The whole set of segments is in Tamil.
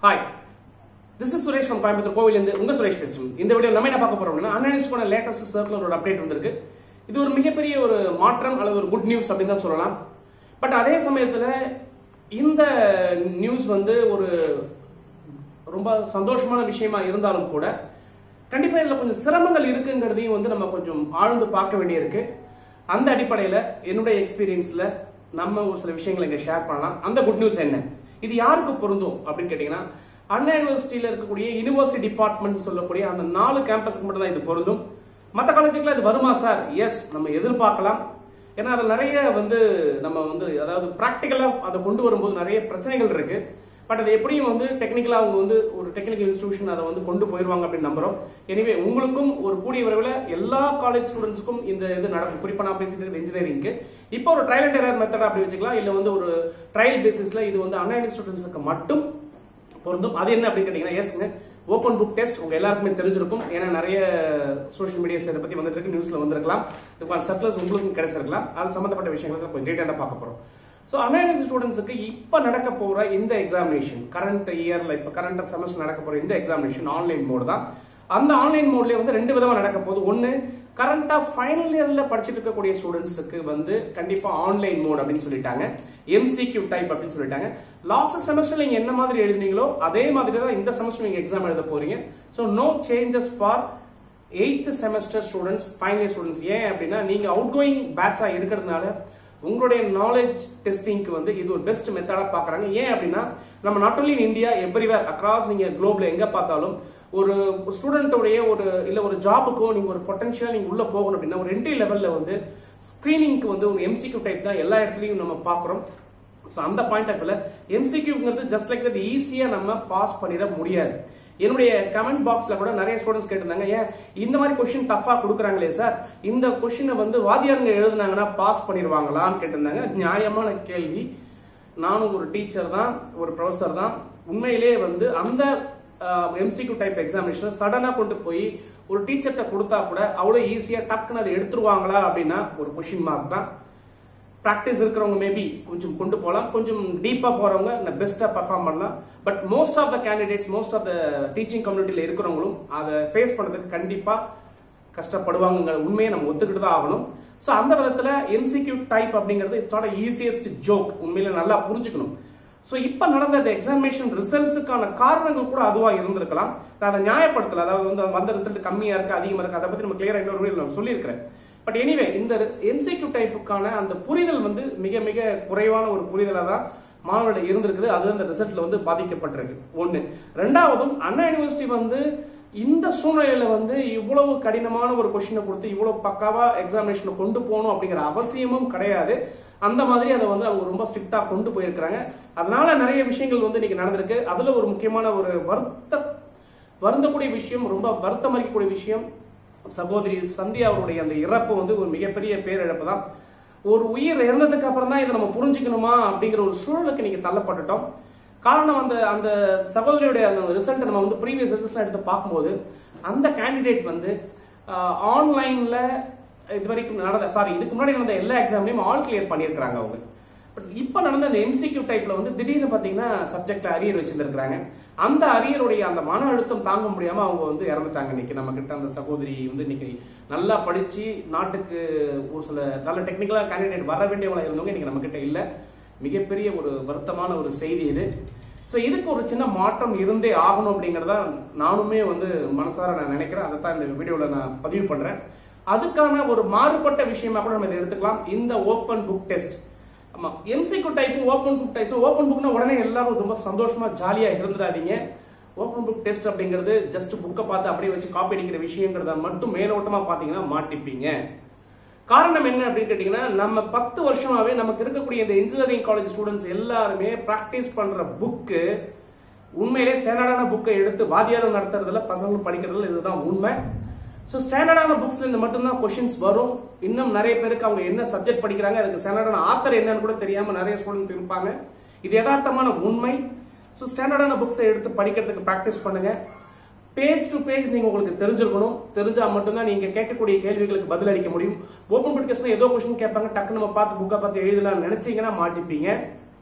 hi this is Suresh from Coimbatore கோவிலேருந்து உங்க சுரேஷ் பேசுறேன் இந்த வீடியோ நம்ம என்ன பார்க்க போறோம்னா அன்அனிஸ்ட் பண்ண லேட்டஸ்ட் சர்க்குலர் ஒரு அப்டேட் வந்திருக்கு இது ஒரு மிகப்பெரிய ஒரு மாற்றம் அல்லது ஒரு குட் நியூஸ் அப்படின்னு தான் சொல்லலாம் பட் அதே சமயத்துல இந்த நியூஸ் வந்து ஒரு ரொம்ப சந்தோஷமான விஷயமா இருந்தாலும் கூட கண்டிப்பா இதுல கொஞ்சம் சிரமங்கள் இருக்குங்கிறதையும் வந்து நம்ம கொஞ்சம் ஆழ்ந்து பார்க்க வேண்டியிருக்கு அந்த அடிப்படையில என்னுடைய எக்ஸ்பீரியன்ஸ்ல நம்ம ஒரு சில விஷயங்களை இங்க ஷேர் பண்ணலாம் அந்த குட் நியூஸ் என்ன இது யாருக்கு பொருந்தும் அப்படின்னு கேட்டீங்கன்னா அண்ணா யூனிவர்சிட்டியில இருக்கக்கூடிய யூனிவர்சிட்டி டிபார்ட்மெண்ட் சொல்லக்கூடிய அந்த நாலு கேம்பஸ்க்கு மட்டும் தான் இது பொருந்தும் மற்ற காலேஜுக்குலாம் இது வருமா சார் எஸ் நம்ம எதிர்பார்க்கலாம் ஏன்னா அதில் நிறைய வந்து நம்ம வந்து அதாவது ப்ராக்டிக்கலாக அதை கொண்டு வரும்போது நிறைய பிரச்சனைகள் இருக்கு பட் அது எப்படியும் வந்து டெக்னிக்கலாக அவங்க வந்து ஒரு டெக்னிக்கல் இன்ஸ்டிடியூஷன் அதை வந்து கொண்டு போயிடுவாங்க அப்படின்னு நம்புறோம் எனிவே உங்களுக்கும் ஒரு கூடிய விரைவில் எல்லா காலேஜ் ஸ்டூடெண்ட்ஸுக்கும் இந்த இது நடக்கும் குறிப்பாக நான் பேசிட்டு இருக்கிற இன்ஜினியரிங்க்கு இப்போ ஒரு ட்ரையல் அண்ட் எரர் மெத்தட் அப்படி வச்சுக்கலாம் இல்லை வந்து ஒரு ட்ரையல் பேசிஸ்ல இது வந்து அண்ணா ஸ்டூடெண்ட்ஸுக்கு மட்டும் பொருந்தும் அது என்ன அப்படின்னு கேட்டீங்கன்னா எஸ்ங்க ஓப்பன் புக் டெஸ்ட் உங்க எல்லாருக்குமே தெரிஞ்சிருக்கும் ஏன்னா நிறைய சோஷியல் மீடியாஸ் இதை பத்தி வந்துட்டு இருக்கு நியூஸ்ல வந்திருக்கலாம் இதுக்கான சர்க்குலர்ஸ் உங்களுக்கும் கிடைச்சிருக்கலாம் அது சம்பந்தப்பட்ட விஷயங்களை கொஞ்சம் டீட்டெயிலாக பார்க்க போறோம் ஸோ அன்யூனிவர்சிட்டி ஸ்டூடெண்ட்ஸுக்கு இப்போ நடக்க போற இந்த எக்ஸாமினேஷன் கரண்ட் இயர்ல இப்போ கரண்ட் செமஸ்டர் நடக்க போற இந்த எக்ஸாமினேஷன் ஆன்லைன் மோடு தான் அந்த ஆன்லைன் மோட்லயே வந்து ரெண்டு விதமா நடக்க போகுது ஒன்னு கரண்டா ஃபைனல் இயர்ல படிச்சுட்டு இருக்கக்கூடிய ஸ்டூடெண்ட்ஸுக்கு வந்து கண்டிப்பா ஆன்லைன் மோட் அப்படின்னு சொல்லிட்டாங்க எம்சிக்யூ டைப் அப்படின்னு சொல்லிட்டாங்க லாஸ்ட் செமஸ்டர் நீங்க என்ன மாதிரி எழுதுனீங்களோ அதே மாதிரி தான் இந்த செமஸ்டர் நீங்க எக்ஸாம் எழுத போறீங்க so no changes for eighth semester students final year students ஏன் அப்படின்னா நீங்க அவுட் கோயிங் பேட்சா இருக்கிறதுனால உங்களுடைய நாலேஜ் டெஸ்டிங்க்கு வந்து இது ஒரு பெஸ்ட் மெத்தடா பாக்குறாங்க ஏன் அப்படின்னா நம்ம not only in India everywhere across நீங்க குளோப்ல எங்க பார்த்தாலும் ஒரு ஸ்டூடெண்டோடைய ஒரு இல்ல ஒரு ஜாபுக்கோ நீங்க ஒரு பொட்டன்ஷியல் நீங்க உள்ள போகணும் அப்படின்னா ஒரு என்ட்ரி லெவல்ல வந்து ஸ்கிரீனிங்க்கு வந்து ஒரு எம்சிக்யூ டைப் தான் எல்லா இடத்துலயும் நம்ம பாக்குறோம் ஸோ அந்த பாயிண்ட் ஆஃப் எம்சிக்யூங்கிறது ஜஸ்ட் லைக் தட் ஈஸியா நம்ம பாஸ் பண்ணிட முடியாது என்னுடைய கமெண்ட் பாக்ஸ்ல கூட நிறைய ஸ்டூடெண்ட்ஸ் கேட்டிருந்தாங்க ஏன் இந்த மாதிரி கொஸ்டின் டஃபா கொடுக்குறாங்களே சார் இந்த கொஸ்டினை வந்து வாத்தியாருங்க எழுதுனாங்கன்னா பாஸ் பண்ணிடுவாங்களான்னு கேட்டிருந்தாங்க நியாயமான கேள்வி நானும் ஒரு டீச்சர் தான் ஒரு ப்ரொஃபஸர் தான் உண்மையிலேயே வந்து அந்த எம்சிக்யூ டைப் எக்ஸாமினேஷன் சடனா கொண்டு போய் ஒரு டீச்சர்கிட்ட கொடுத்தா கூட அவ்வளோ ஈஸியா டக்குன்னு அதை எடுத்துருவாங்களா அப்படின்னா ஒரு கொஷின் மார்க் தான் ப்ராக்டிஸ் இருக்கிறவங்க மேபி கொஞ்சம் கொண்டு போகலாம் கொஞ்சம் டீப்பாக போறவங்க பெஸ்ட்டாக பர்ஃபார்ம் பண்ணலாம் but most of the candidates most of the teaching கம்யூனிட்டியில் இருக்கிறவங்களும் அதை ஃபேஸ் பண்ணுறதுக்கு கண்டிப்பாக கஷ்டப்படுவாங்கங்கிற உண்மையை நம்ம ஒத்துக்கிட்டு தான் ஆகணும் ஸோ அந்த விதத்தில் எம்சிக்யூ டைப் அப்படிங்கிறது இட்ஸ் நாட் ஈஸியஸ்ட் ஜோக் உண்மையில நல்லா புரிஞ்சுக்கணும் ஸோ இப்போ நடந்த இந்த எக்ஸாமினேஷன் ரிசல்ட்ஸுக்கான காரணங்கள் கூட அதுவாக இருந்திருக்கலாம் நான் அதை நியாயப்படுத்தல அதாவது வந்து வந்த ரிசல்ட் கம்மியாக இருக்கு அதிகமாக இருக்கு அதை பற்றி நம்ம கிளியராக இன்னொரு வீடியோ நான் சொல்லியிருக்கிறேன் பட் எனிவே இந்த எம்சிக்யூ டைப்புக்கான அந்த புரிதல் வந்து மிக மிக குறைவான ஒரு புரிதலாக தான் மாணவர்கள் இருந்திருக்குது அது அந்த ரிசல்ட்ல வந்து பாதிக்கப்பட்டிருக்கு ஒன்று ரெண்டாவதும் அண்ணா யூனிவர்சிட்டி வந்து இந்த சூழ்நிலையில வந்து இவ்வளவு கடினமான ஒரு கொஸ்டினை கொடுத்து இவ்வளவு பக்காவா எக்ஸாமினேஷனை கொண்டு போகணும் அப்படிங்கிற அவசியமும் கிடையாது அந்த மாதிரி அதை வந்து அவங்க ரொம்ப ஸ்ட்ரிக்டா கொண்டு போயிருக்கிறாங்க அதனால நிறைய விஷயங்கள் வந்து இன்னைக்கு நடந்திருக்கு அதுல ஒரு முக்கியமான ஒரு வருத்த வருந்தக்கூடிய விஷயம் ரொம்ப வருத்தம் அளிக்கக்கூடிய விஷயம் சகோதரி சந்தியா அவருடைய அந்த இறப்பு வந்து ஒரு மிகப்பெரிய பேரிழப்பு தான் ஒரு உயிர் இறந்ததுக்கு அப்புறம் தான் இதை நம்ம புரிஞ்சுக்கணுமா அப்படிங்கிற ஒரு சூழலுக்கு நீங்க தள்ளப்பட்டுட்டோம் காரணம் அந்த அந்த சகோதரியுடைய அந்த ரிசல்ட் நம்ம வந்து ப்ரீவியஸ் ரிசல்ட்ஸ் எடுத்து பார்க்கும்போது அந்த கேண்டிடேட் வந்து ஆன்லைன்ல இது வரைக்கும் நடந்த சாரி இதுக்கு முன்னாடி நடந்த எல்லா எக்ஸாம்லையும் ஆல் கிளியர் பண்ணியிருக்கிறாங்க அவங்க பட் இப்போ நடந்த அந்த எம்சிக்யூ டைப்ல வந்து திடீர்னு பார்த்தீங்கன்னா சப்ஜெக்ட் அரியர் வச்சிருந்திருக்காங்க அந்த அரியருடைய அந்த மன அழுத்தம் தாங்க முடியாம அவங்க வந்து இறந்துட்டாங்க இன்னைக்கு நம்ம கிட்ட அந்த சகோதரி வந்து இன்னைக்கு நல்லா படிச்சு நாட்டுக்கு ஒரு சில நல்ல டெக்னிக்கலா கேண்டிடேட் வர வேண்டியவங்களா இருந்தவங்க இன்னைக்கு நம்ம கிட்ட இல்ல மிகப்பெரிய ஒரு வருத்தமான ஒரு செய்தி இது ஸோ இதுக்கு ஒரு சின்ன மாற்றம் இருந்தே ஆகணும் அப்படிங்கிறத நானுமே வந்து மனசார நான் நினைக்கிறேன் அதை தான் இந்த வீடியோவில் நான் பதிவு பண்றேன் அதுக்கான ஒரு மாறுபட்ட விஷயமா கூட நம்ம இதை எடுத்துக்கலாம் இந்த ஓப்பன் புக் டெஸ்ட் ஆமா MCQ type open book test open புக்னா உடனே எல்லாரும் ரொம்ப சந்தோஷமா ஜாலியா இருந்துடாதீங்க ஓப்பன் புக் டெஸ்ட் அப்படிங்கிறது ஜஸ்ட் புக்கை பார்த்து அப்படியே வச்சு காப்பி அடிக்கிற விஷயங்கிறத மட்டும் மேலோட்டமா பாத்தீங்கன்னா மாட்டிப்பீங்க காரணம் என்ன அப்படின்னு கேட்டீங்கன்னா நம்ம பத்து வருஷமாவே நமக்கு இருக்கக்கூடிய இந்த இன்ஜினியரிங் காலேஜ் ஸ்டூடெண்ட்ஸ் எல்லாருமே பிராக்டிஸ் பண்ற புக்கு உண்மையிலே ஸ்டாண்டர்டான புக்கை எடுத்து வாத்தியாரம் நடத்துறதுல பசங்களும் படிக்கிறதுல இதுதான் உண்மை ஸோ ஸ்டாண்டர்டான புக்ஸ்ல இருந்து மட்டும்தான் கொஷின்ஸ் வரும் இன்னும் நிறைய பேருக்கு அவங்க என்ன சப்ஜெக்ட் படிக்கிறாங்க அதுக்கு ஸ்டாண்டர்டான ஆத்தர் என்னன்னு கூட தெரியாம நிறைய ஸ்டூடெண்ட்ஸ் இருப்பாங்க இது யதார்த்தமான உண்மை ஸோ ஸ்டாண்டர்டான புக்ஸை எடுத்து படிக்கிறதுக்கு ப்ராக்டிஸ் பண்ணுங்க பேஜ் டு பேஜ் நீங்க உங்களுக்கு தெரிஞ்சிருக்கணும் தெரிஞ்சா மட்டும்தான் நீங்க கேட்கக்கூடிய கேள்விகளுக்கு பதில் அளிக்க முடியும் ஓப்பன் புக் டெஸ்ட்ல ஏதோ கொஸ்டின் கேட்பாங்க டக்கு நம்ம பார்த்து புக்கை பார்த்து எழுதலாம் நினைச்சீங்கன்னா மாட்டிப்பீங்க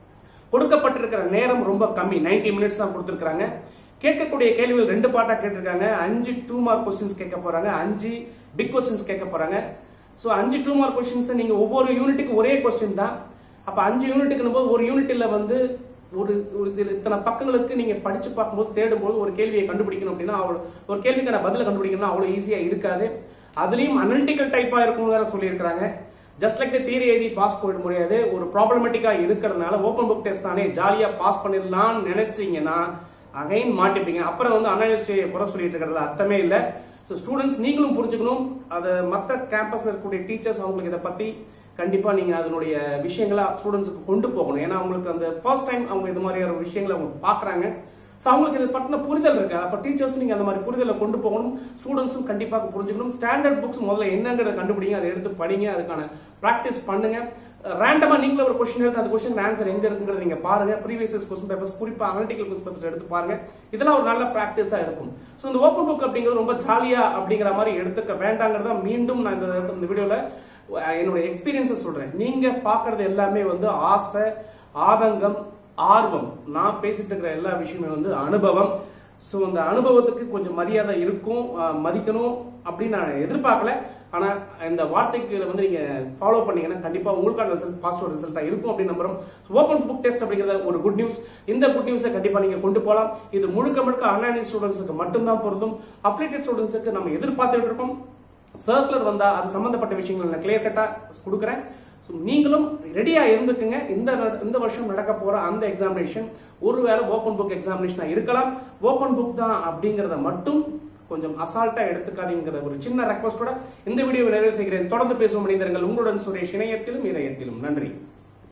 கொடுக்கப்பட்டிருக்கிற நேரம் ரொம்ப கம்மி 90 மினிட்ஸ் தான் கொடுத்துருக்காங்க கேட்கக்கூடிய கேள்விகள் ரெண்டு பாட்டா கேட்டிருக்காங்க அஞ்சு டூ மார்க் கொஸ்டின்ஸ் கேட்க போறாங்க அஞ்சு பிக் கொஸ்டின்ஸ் கேட்க போறாங்க ஸோ அஞ்சு டூ மார்க் கொஸ்டின்ஸ் நீங்க ஒவ்வொரு யூனிட்டுக்கு ஒரே கொஸ்டின் தான் அப்ப அஞ்சு யூனிட்டுக்கு போது ஒரு யூனிட்ல வந்து ஒரு ஒரு சில இத்தனை பக்கங்களுக்கு நீங்க படிச்சு பார்க்கும்போது தேடும்போது ஒரு கேள்வியை கண்டுபிடிக்கணும் அப்படின்னா அவ்வளவு ஒரு கேள்விக்கான பதில கண்டுபிடிக்கணும்னா அவ்வளவு ஈஸியா இருக்காது அதுலயும் அனலிட்டிக்கல் டைப்பா இருக்கும் வேற சொல்லியிருக்காங்க ஜஸ்ட் லைக் தியரி எழுதி பாஸ் போயிட முடியாது ஒரு ப்ராப்ளமேட்டிக்கா இருக்கிறதுனால ஓப்பன் புக் டெஸ்ட் தானே ஜாலியா பாஸ் பண்ணிடலாம்னு நினைச்சீங்கன்னா அகைன் மாட்டிப்பீங்க அப்புறம் வந்து அனாலிஸ்டே குறை சொல்லிட்டு இருக்கிறதுல அர்த்தமே இல்லை ஸோ ஸ்டூடெண்ட்ஸ் நீங்களும் புரிஞ்சுக்கணும் அதை மற்ற கேம்பஸ்ல இருக்கக்கூடிய டீச்சர்ஸ் அவங்களுக்கு இதை பத்தி கண்டிப்பா நீங்க அதனுடைய விஷயங்களை ஸ்டூடெண்ட்ஸுக்கு கொண்டு போகணும் ஏன்னா அவங்களுக்கு அந்த ஃபர்ஸ்ட் டைம் அவங்க இது மாதிரியான விஷயங்களை அவங்க பாக்குறாங்க ஸோ அவங்களுக்கு இது பற்றின புரிதல் இருக்கு அப்போ டீச்சர்ஸ் நீங்க அந்த மாதிரி புரிதலை கொண்டு போகணும் ஸ்டூடெண்ட்ஸும் கண்டிப்பாக புரிஞ்சுக்கணும் ஸ்டாண்டர்ட் புக்ஸ் முதல்ல என்னங்கிறத கண்டுபிடிங்க அதை எடுத்து படிங்க அதுக்கான ப்ராக்டிஸ் பண்ணுங்க ரேண்டமா நீங்களே ஒரு கொஸ்டின் எடுத்து அந்த கொஸ்டின் ஆன்சர் எங்க இருக்குங்கிறத நீங்க பாருங்க ப்ரீவியஸ் கொஸ்டின் பேப்பர்ஸ் குறிப்பா அனலிட்டிக்கல் கொஸ்டின் பேப்பர்ஸ் எடுத்து பாருங்க இதெல்லாம் ஒரு நல்ல ப்ராக்டிஸா இருக்கும் ஸோ இந்த ஓப்பன் புக் அப்படிங்கிறது ரொம்ப ஜாலியா அப்படிங்கிற மாதிரி எடுத்துக்க வேண்டாங்கிறத மீண்டும் நான் இந்த இந்த வீடியோல என்னோட எக்ஸ்பீரியன்ஸை சொல்றேன் நீங்க பாக்குறது எல்லாமே வந்து ஆசை ஆதங்கம் ஆர்வம் நான் பேசிட்டு இருக்கிற எல்லா விஷயமே வந்து அனுபவம் ஸோ அந்த அனுபவத்துக்கு கொஞ்சம் மரியாதை இருக்கும் அஹ், மதிக்கணும் அப்படின்னு நான் எதிர்பார்க்கல ஆனா இந்த வார்த்தைக்கு வந்து நீங்க ஃபாலோ பண்ணீங்கன்னா கண்டிப்பா உங்களுக்கான ரிசல்ட் பாசிட்டிவ் ரிசல்ட்டா இருக்கும் அப்படின்னு நம்புறோம் ஓப்பன் புக் டெஸ்ட் அப்படிங்கிறத ஒரு குட் நியூஸ் இந்த குட் நியூஸை கண்டிப்பா நீங்க கொண்டு போகலாம் இது முழுக்க முழுக்க அன்லானி ஸ்டூடெண்ட்ஸுக்கு மட்டும்தான் பொருந்தும் அப்ளேட்டட் ஸ்டூடெண்ட்ஸுக்கு நம்ம எதிர்பார்த்துட்டு இருக்கோம் சர்க்குலர் வந்தா அது சம்பந்தப்பட்ட விஷயங்கள் நான் கிளியர் கட்டா கொடுக்குறேன் ஸோ நீங்களும் ரெடியா இருந்துக்குங்க இந்த நட- இந்த வருஷம் நடக்க போற அந்த எக்ஸாமினேஷன் ஒருவேளை ஓப்பன் புக் எக்ஸாமினேஷனா இருக்கலாம் ஓப்பன் புக் தான் அப்படிங்கறத மட்டும் கொஞ்சம் அசால்ட்டா எடுத்துக்காதீங்கிற ஒரு சின்ன ரெக்வஸ்டோட இந்த வீடியோவை நிறைவு செய்கிறேன் தொடர்ந்து பேசும் மனிதர்கள் உங்களுடன் சுரேஷ் இணையத்திலும் இதயத்திலும் நன்றி